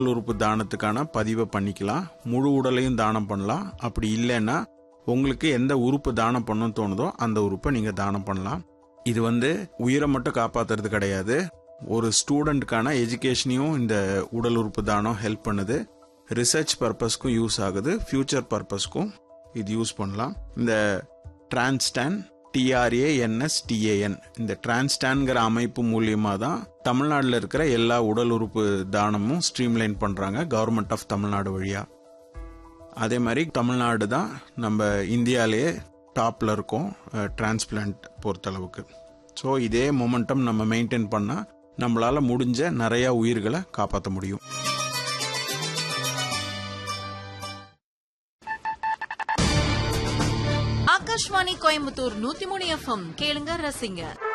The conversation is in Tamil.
உடல் உறுப்பு தானத்துக்கான பதிவை பண்ணிக்கலாம் முழு உடலையும் தானம் பண்ணலாம் அப்படி இல்லைன்னா உங்களுக்கு எந்த உறுப்பு தானம் பண்ணணும்னு தோணுதோ அந்த உறுப்பை நீங்கள் தானம் பண்ணலாம் இது வந்து உயிரை மட்டும் காப்பாத்துறது கிடையாது ஒரு ஸ்டூடெண்ட்டுக்கான எஜுகேஷனையும் இந்த உடல் உறுப்பு தானம் ஹெல்ப் பண்ணுது ரிசர்ச் பர்பஸ்க்கும் யூஸ் ஆகுது ஃபியூச்சர் பர்பஸ்க்கும் இது யூஸ் பண்ணலாம் இந்த டிரான்ஸ்டான் டிஆர்ஏஎன்எஸ் டிஏஎன் இந்த டிரான்ஸ்டான்கிற அமைப்பு மூலியமாக தான் தமிழ்நாட்டில் இருக்கிற எல்லா உடல் உறுப்பு தானமும் ஸ்ட்ரீம்லைன் பண்ணுறாங்க கவர்மெண்ட் ஆஃப் தமிழ்நாடு வழியாக அதே மாதிரி தமிழ்நாடு தான் நம்ம இந்தியாவிலேயே டாப்பில் இருக்கோம் டிரான்ஸ்பிளான்ட் பொறுத்தளவுக்கு ஸோ இதே மொமெண்டம் நம்ம மெயின்டைன் பண்ணால் நம்மளால் முடிஞ்ச நிறையா உயிர்களை காப்பாற்ற முடியும் ஆகாஷ்வாணி கோயம்புத்தூர் நூத்தி மூணு எஃப்எம் கேளுங்க ரசிங்க